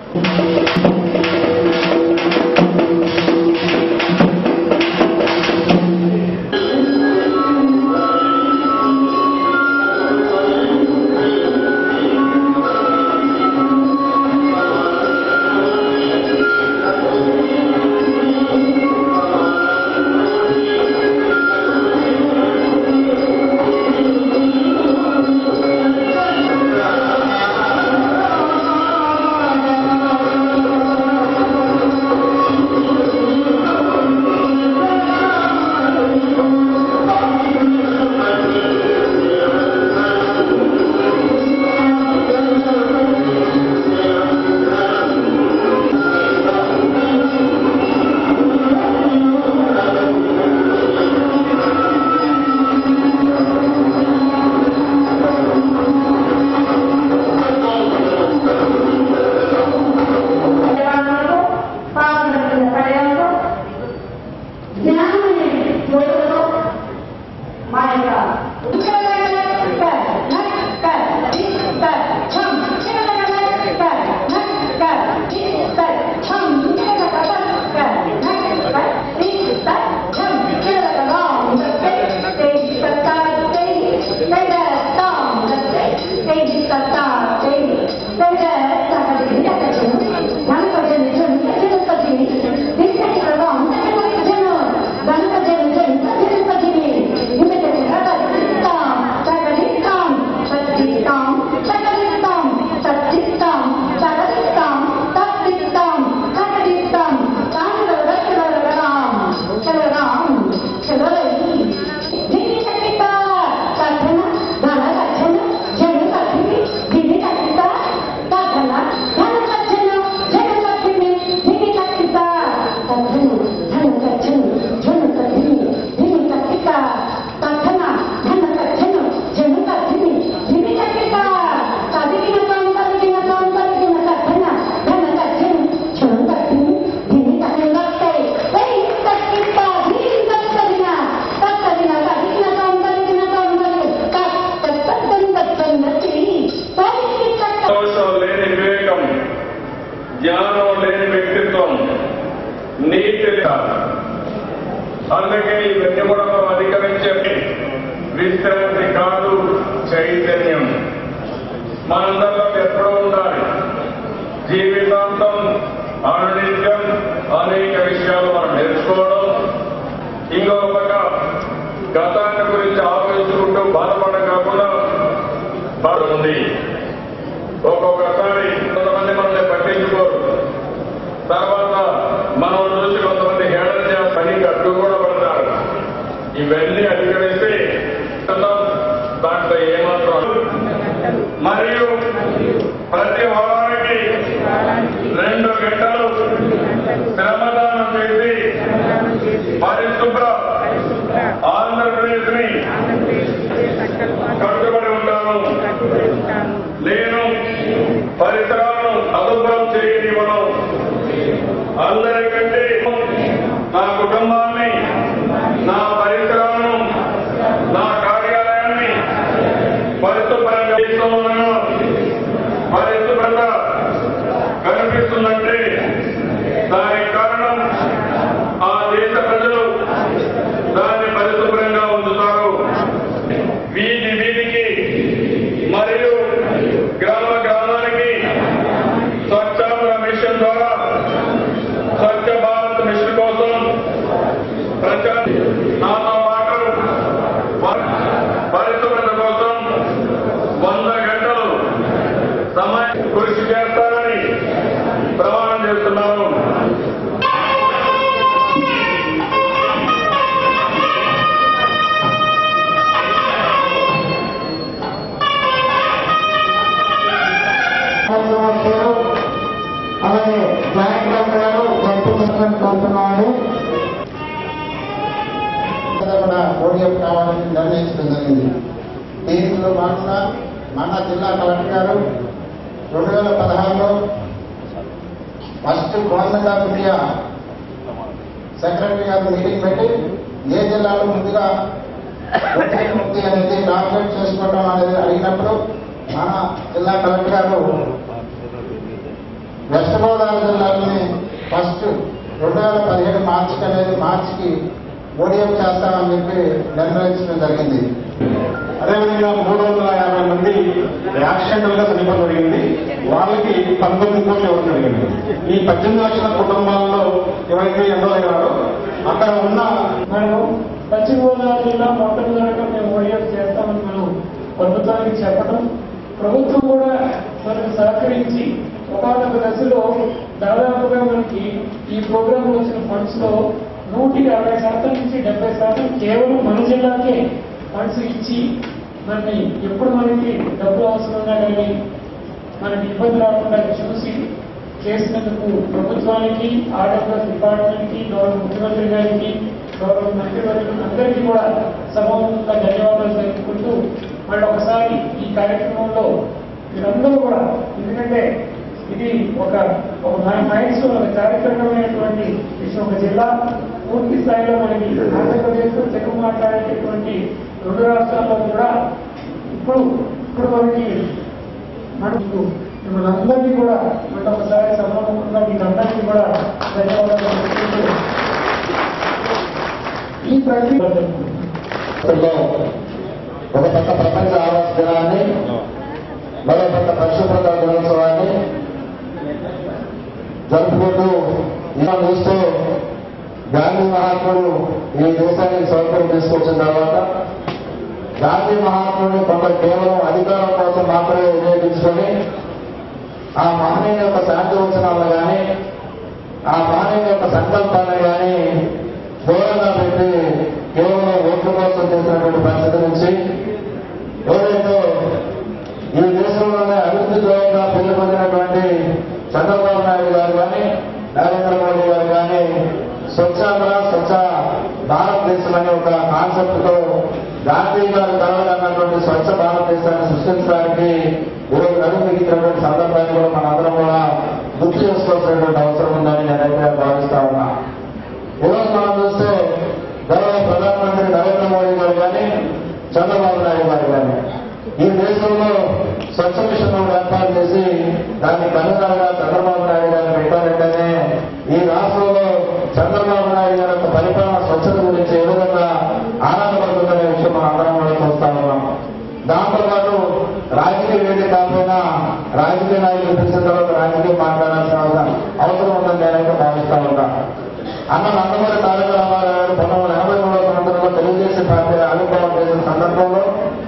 సంతోషం లేని వివేకం జ్ఞానం లేని వ్యక్తిత్వం నీతి లేదు. అందుకే ఇవన్నీ కూడా మనం అధిగమించే విశ్రాంతి కాదు చైతన్యం మనందరిలో ఎప్పుడూ ఉండాలి జీవితాంతం అనునిత్యం అనేక విషయాలు మనం నేర్చుకోవడం ఇంకొక పక్క గతాన్ని గురించి ఆలోచించుకుంటూ బాధపడడం కాకుండా బాగుంది ఒక్కొక్కసారి కొంతమంది మనల్ని పట్టించుకోరు తర్వాత మనం చూసి కొంతమంది హేళన చేయ పనికి అడ్డు కూడా పడతారు ఇవన్నీ అధిగమిస్తే దాంట్లో ఏమాత్రం మరియు ప్రతి వారానికి రెండు గంటలు శ్రమదానం చేసి పరిశుభ్ర ఆంధ్రప్రదేశ్ ని కట్టుబడి ఉంటాను నేను పరిసరాలను అదుపురం చేయనివ్వను అందరికంటే నా కుటుంబాన్ని నా పరిసరాలను నా కార్యాలయాన్ని పరిశుభ్రంగా చేస్తున్నాను పరిశుభ్రంగా కనిపిస్తుందంటే దానికి కారణం ఆ దేశ ప్రజలు దాన్ని పరిశుభ్రంగా ఉంచుతారు వీధి వీధికి మరియు గ్రామ గ్రామానికి స్వచ్ఛాంధ్ర మిషన్ ద్వారా స్వచ్ఛ భారత్ మిషన్ కోసం ప్రచారం నాతో పాటు ప- పరిశుభ్రత కోసం వంద గంటలు సమయం కృషి చేస్తారని ప్రమాణం చేస్తున్నాను గారు అలాగే నాయకులు గారు పంపించాలని కోరుతున్నాను కూడా పోడియం కావాలని నిర్ణయించడం జరిగింది దీనిలో భాగంగా మన జిల్లా కలెక్టర్ గారు రెండు వేల పదహారులో first government of India secretary గారు మీటింగ్ పెట్టి ఏ జిల్లాలో ముందుగా ఒత్తిడి ఉంది అనేది డాక్యుమెంట్ చేసుకోవడం అనేది అడిగినప్పుడు మన జిల్లా కలెక్టర్ గారు వెస్ట్ గోదావరి జిల్లాలోని ఫస్ట్ రెండు వేల పదిహేడు మార్చికి అనేది మార్చికి ఓడిఎం చేస్తామని చెప్పి నిర్ణయించడం జరిగింది అదేవిధంగా మూడు వందల యాభై మంది యాక్సిడెంటల్ గా చనిపోవడం జరిగింది వాళ్ళకి పంతొమ్మిది కోట్లు ఇవ్వడం జరిగింది ఈ పద్దెనిమిది లక్షల కుటుంబాల్లో ఎవరైతే ఎండలయ్యారో అక్కడ ఉన్న మనం పశ్చిమ గోదావరి జిల్లా మొట్టమొదటిగా మేము ఓడిఎఫ్ చేస్తామని మనం ప్రభుత్వానికి చెప్పడం ప్రభుత్వం కూడా మనకు సహకరించి ఒకనొక దశలో దాదాపుగా మనకి ఈ ప్రోగ్రామ్ వచ్చిన ఫండ్స్ లో నూటికి అరవై శాతం నుంచి డెబ్బై శాతం కేవలం మన జిల్లాకే ఫండ్స్ ఇచ్చి మనని ఎప్పుడు మనకి డబ్బులు అవసరంగా కానీ మనకి ఇబ్బంది రాకుండా చూసి చేసినందుకు ప్రభుత్వానికి ఆర్డర్ డిపార్ట్మెంట్ కి గౌరవ ముఖ్యమంత్రి గారికి గౌరవ మంత్రివర్యులు అందరికీ కూడా సభాముఖంగా ధన్యవాదాలు తెలుపుకుంటూ మళ్ళీ ఒకసారి ఈ కార్యక్రమంలో మీరందరూ కూడా ఎందుకంటే ఇది ఒక ఒక మైండ్స్ ఒక చారిత్రకమైనటువంటి విషయం ఒక జిల్లా పూర్తి స్థాయిలో మనకి ఆంధ్రప్రదేశ్ తెలుగు మాట్లాడేటటువంటి రెండు రాష్ట్రాల్లో కూడా ఇప్పుడు ఇప్పుడు మనకి మనకు మిమ్మల్ని అందరినీ కూడా మళ్ళీ ఒకసారి సమానంగా మీకు అందరికీ కూడా ధన్యవాదాలు తెలుపుతూ ఈ ప్రక్రియ లో ఒక పక్క ప్రపంచ ఆవాస దినాన్ని మరో పక్క పరిశుభ్రత దినోత్సవాన్ని జరుపుకుంటూ ఇలా చూస్తూ గాంధీ మహాత్ముడు ఈ దేశానికి స్వతంత్రం తీసుకొచ్చిన తర్వాత గాంధీ మహాత్ముడిని కొందరు కేవలం అధికారం కోసం మాత్రమే వినియోగించుకొని ఆ మహనీయుని యొక్క శాంతి వచనాలను కానీ ఆ మహనీయుని యొక్క సంకల్పాన్ని కానీ దూరంగా పెట్టి కేవలం ఓట్ల కోసం చేసినటువంటి పరిస్థితి నుంచి ఎవరైతే ఈ దేశంలోనే అభివృద్ధి ద్రోహంగా పేరు పొందినటువంటి చంద్రబాబు నాయుడు గారు కానీ నరేంద్ర మోడీ గారు కానీ స్వచ్ఛాంధ్ర స్వచ్ఛ భారతదేశం అనే ఒక కాన్సెప్ట్ తో గాంధీ గారు కలవాలన్నటువంటి స్వచ్ఛ భారతదేశాన్ని సృష్టించడానికి ఈరోజు నడుపుతున్నటువంటి సందర్భాన్ని కూడా మనందరం కూడా గుర్తు చేసుకోవాల్సినటువంటి అవసరం ఉందని నేనైతే భావిస్తా ఉన్నా ఈరోజు మనం చూస్తే గౌరవ ప్రధానమంత్రి నరేంద్ర మోడీ గారు కానీ చంద్రబాబు నాయుడు గారు కానీ ఈ దేశంలో స్వచ్ఛ మిషన్ ఏర్పాటు చేసి దాన్ని కన్నుదరగా చంద్రబాబు నాయుడు గారిని పెట్టారంటేనే ఈ రాష్ట్రంలో చంద్రబాబు నాయుడు గారి యొక్క పరిపాలన స్వచ్ఛత గురించి ఏ విధంగా ఆనందపడుతుందనే విషయం మనం అందరం కూడా చూస్తా ఉన్నాం దాంతో పాటు రాజకీయ వేదిక కాకపోయినా రాజకీయ నాయకులు పిలిచిన తర్వాత రాజకీయం మాట్లాడాల్సిన అవసరం ఉందని నేనైతే భావిస్తా ఉన్నా అన్న నందమూరి తారక రామారావు గారు పంతొమ్మిది వందల ఎనభై మూడవ సంవత్సరంలో తెలుగుదేశం పార్టీ ఆవిర్భావం చేసిన సందర్భంలో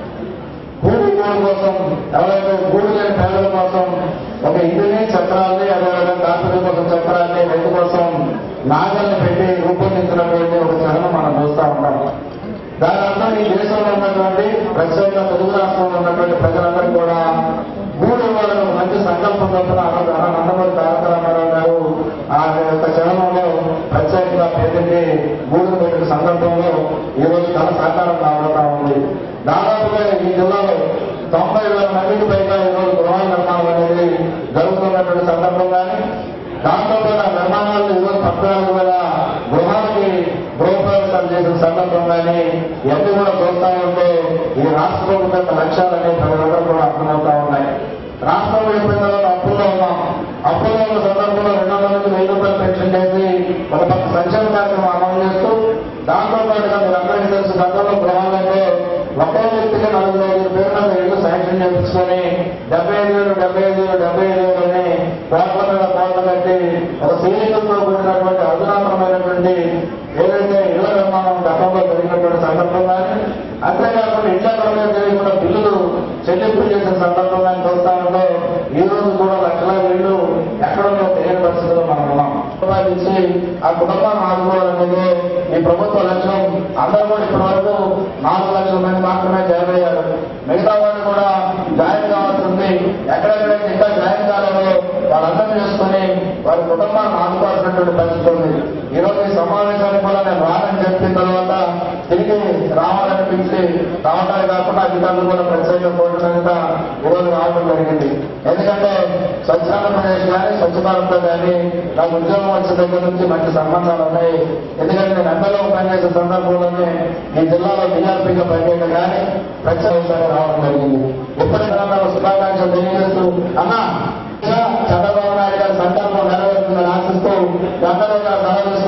భూమి గోడు కోసం ఎవరైతే గూడు లేని పేదల కోసం ఒక ఇంటిని చక్రాల్ని అదేవిధంగా కార్మికుల కోసం చక్రాల్ని రైతు కోసం నాగల్ని పెట్టి రూపొందించినటువంటి ఒక చరణం మనం చూస్తా ఉంటాం దాని అర్థం ఈ దేశంలో ఉన్నటువంటి ప్రత్యేక తెలుగు రాష్ట్రంలో ఉన్నటువంటి ప్రజలందరికీ కూడా గూడు ఇవ్వాలని ఒక మంచి సంకల్పం చొప్పున అన్న నందమూరి తారక రామారావు గారు ఆ యొక్క చరణంలో ప్రత్యేకంగా పేదకి గూడును పెట్టిన సందర్భంలో ఈ రోజు కళ సాకారం కాబోతా ఉంది దాదాపుగా ఈ జిల్లాలో తొంభై వేల మందికి పైగా ఈరోజు గృహ నిర్మాణం అనేది జరుగుతున్నటువంటి సందర్భం కానీ దాంతోపాటు ఆ నిర్మాణాలు ఈరోజు పద్నాలుగు వేల గృహాలకి గృహప్రవేశాలు చేసిన సందర్భం కానీ ఎన్ని కూడా చూస్తా ఉంటే ఈ రాష్ట్ర ప్రభుత్వం యొక్క లక్ష్యాలన్నీ ప్రజలందరూ కూడా అర్థమవుతా ఉన్నాయి రాష్ట్రం వెళ్ళిపోయిన తర్వాత అప్పుల్లో ఉన్నాం అప్పుల్లో ఉన్న సందర్భంలో రెండు వందల నుంచి వెయ్యి రూపాయలు పెన్షన్ చేసి ఒక పక్క సంక్షేమ కార్యక్రమం అమలు చేస్తూ దాంతో పాటుగా మీరు అందరికీ తెలుసు గతంలో గృహాలంటే ఒకే వ్యక్తికి నలుగురు ఐదు పేరున ఇల్లు శాంక్షన్ చేయించుకొని డెబ్బై ఐదు వేలు డెబ్బై ఐదు వేలు డెబ్బై ఐదు వేలు అని కోట్ల మీద కోట్ల కట్టి ఒక సీనియర్తో కూడినటువంటి అధునాతనమైనటువంటి ఏదైతే ఇళ్ల నిర్మాణం గతంలో జరిగినటువంటి సందర్భం కానీ అంతేకాకుండా ఇళ్ల నిర్మాణం జరిగిన బిల్లులు చెల్లింపులు చేసిన సందర్భం కానీ చూస్తా ఉంటే ఈ రోజు కూడా లక్షలాది ఇళ్ళు ఎక్కడో తెలియని పరిస్థితుల్లో మనం ఉన్నాం సంపాదించి ఆ కుటుంబాన్ని ఆదుకోవాలనేది ఈ ప్రభుత్వ లక్ష్యం అందరూ కూడా ఇప్పటి వరకు నాలుగు లక్షల మంది మాత్రమే జాయిన్ అయ్యారు మిగతా వాళ్ళు కూడా జాయిన్ కావాల్సి ఉంది ఎక్కడెక్కడైతే ఇంకా జాయిన్ కాలేదో వాళ్ళందరూ చేసుకుని వారి కుటుంబాన్ని ఆదుకోవాల్సినటువంటి పరిస్థితి ఉంది ఈ రోజు ఈ సమావేశానికి కూడా నేను రానని చెప్పిన తర్వాత తిరిగి రావాలనిపించి రావడాలు కాకుండా అధికారులు కూడా ప్రత్యేక కోర్టు మీద ఈరోజు రావడం జరిగింది ఎందుకంటే స్వచ్ఛ ఆంధ్రప్రదేశ్ కానీ స్వచ్ఛ భారత్ కానీ నాకు ఉద్యోగం వచ్చిన దగ్గర నుంచి మంచి సంబంధాలు ఉన్నాయి ఎందుకంటే నేను ఎండలో పనిచేసే సందర్భంలోనే ఈ జిల్లాలో బీఆర్పీగా పనిచేయడం కానీ ప్రత్యేకంగా రావడం జరిగింది ఇప్పటికైనా శుభాకాంక్షలు తెలియజేస్తూ అన్నా చంద్రబాబు నాయుడు గారి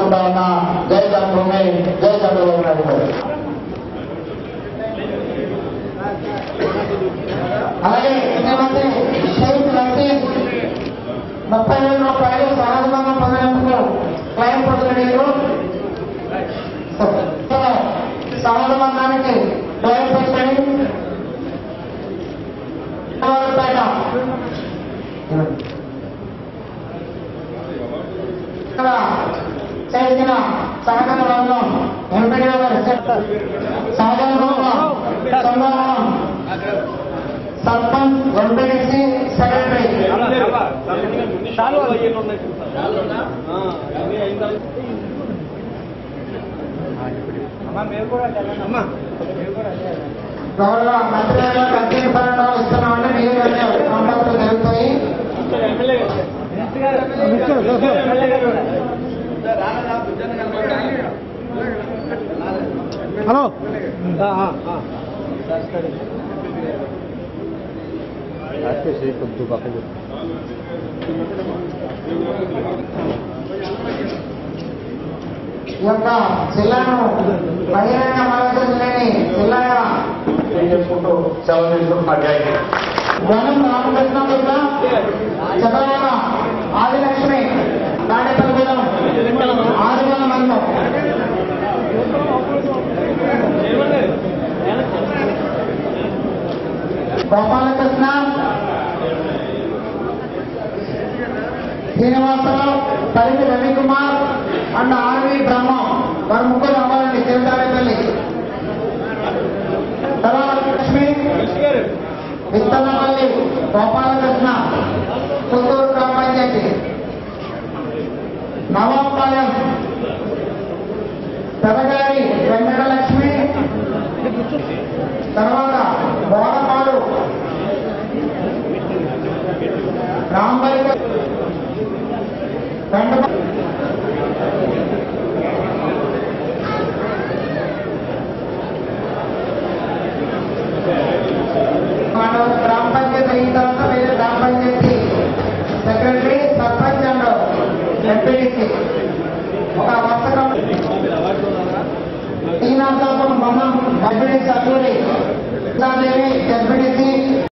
కోరుకుంటా ఉన్నా జై జన్మభూమి జై చంద్రబాబు నాయుడు గారు అలాగే శ్రీమతి షేక్ నసీర్ ముప్పై వేల రూపాయలు సహజంగా పొందినందుకు క్లైమ్ పొందలేదు సహజబంధానికి క్లైమ్ పెట్టండి పేట ఇక్కడ చేసిన సహకార బంధం ఎంపీ గారు సహకార బంధం సంబంధం సర్పంచ్ ఎంపీడీసీ సెక్రటరీ గౌరవ మంత్రి గారు కత్తిరి పరంగా ఇస్తున్నామంటే మీరు కాంటాక్ట్ జరుగుతాయి హలో కొద్ది పక్కన ఈ యొక్క జిల్లాను బహిరంగ మరొక జిల్లాని జిల్లాగా చేసుకుంటూ సెలవు తీసుకుంటున్నా జై హింద్. వనం రామకృష్ణ దుర్గ చదవాల ఆదిలక్ష్మి నాడేపల్లిగూడెం ఆదివాల మండలం గోపాలకృష్ణ శ్రీనివాసరావు పరిధి రవికుమార్ అండ్ ఆర్వి బ్రహ్మం వారు ముగ్గురు అవ్వాలండి తిరుతారేపల్లి తర్వాత లక్ష్మి విత్తనపల్లి గోపాలకృష్ణ పుత్తూరు గ్రామ పంచాయతీ నవాపాలెం పెదగారి వెంకటలక్ష్మి తర్వాత బోడపాడు రాంబరిక వెంట మన గ్రామ పంచాయతీ అయిన తర్వాత వేరే గ్రామ panchayat secretary sarpanch and MPDC ఒక వర్షకం టీనాశాపం మనం ఎంపీడీసీ అల్లూరి ఎంపీడీసీ